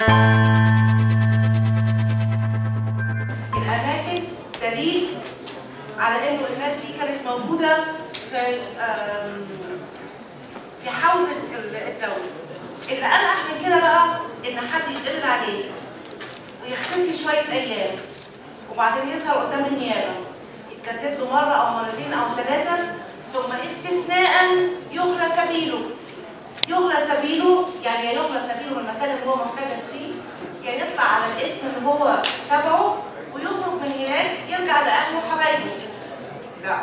الاماكن دليل على انه الناس دي كانت موجوده في آم، في حوزه الدوله اللي انقح من كده بقى ان حد يتقبض عليه ويختفي شويه ايام وبعدين يظهر قدام النيابه يتكتب له مره او مرتين او ثلاثه ثم استثناء يخلى سبيله يغلى سبيله يعني يا يغلى سبيله من المكان اللي هو محتجز فيه يا يطلع على الاسم اللي هو تبعه ويخرج من هناك يرجع لاهله وحبايبه لا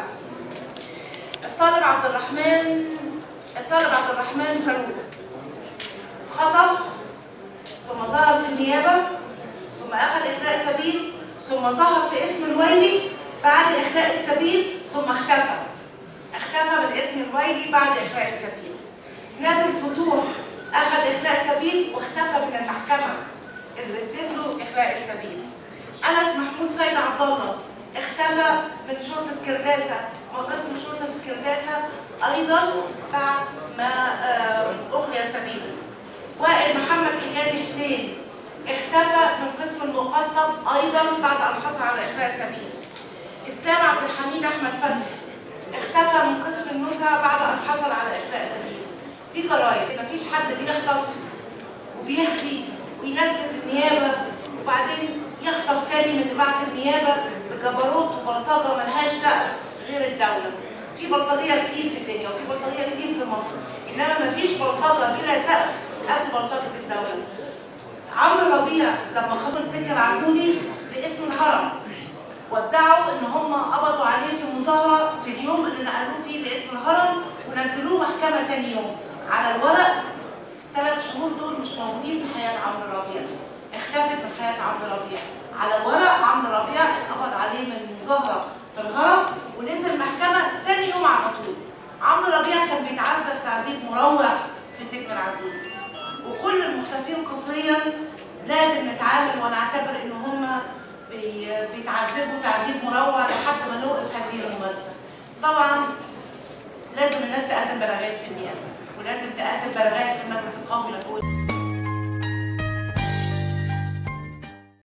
الطالب عبد الرحمن الطالب عبد الرحمن فاروق خطف ثم ظهر في النيابه ثم اخذ اخلاء سبيل ثم ظهر في اسم الويلي بعد اخلاء السبيل ثم اختفى اختفى بالاسم الويلي بعد اخلاء السبيل نادي الفتوح اخذ اخلاء سبيل واختفى من المحكمه اللي ادت له اخلاء السبيل انس محمود سيد عبد الله اختفى من شرطه كرداسه وقسم شرطه كرداسه ايضا بعد ما آه، اخلي سبيله وائل محمد حجازي حسين اختفى من قسم المقطب ايضا بعد ان حصل على اخلاء سبيل اسلام عبد الحميد احمد فتحي اختفى من قسم النزهه بعد ان حصل على اخلاء سبيل دي جرايم مفيش حد بيخطف وبيخفي وينزل النيابه وبعدين يخطف تاني من بعد النيابه بجبروت وبلطجه ملهاش سقف غير الدوله في بلطجيه كتير في الدنيا وفي بلطجيه كتير في مصر انما مفيش بلطجه بلا سقف قد بلطجه الدوله عمرو ربيع لما خطب سكر عزوني باسم الهرم وادعوا ان هم قبضوا عليه في مظاهره في اليوم اللي نقلوه فيه باسم الهرم ونزلوه محكمه تاني يوم على الورق ثلاث شهور دول مش موجودين في حياه عمرو ربيع اختفت من حياه عمرو ربيع على الورق عمرو ربيع اتقبض عليه من مظاهره في الهرم ونزل محكمه تاني يوم على طول عمرو ربيع كان بيتعذب تعذيب مروع في سجن العزول وكل المختفين قسريا لازم نتعامل ونعتبر ان هم بي- بيتعذبوا تعذيب مروع لحد ما نوقف هذه الممارسه. طبعا لازم الناس تقدم بلاغات في النيابه ولازم تقدم بلاغات في المجلس القومي للحقوق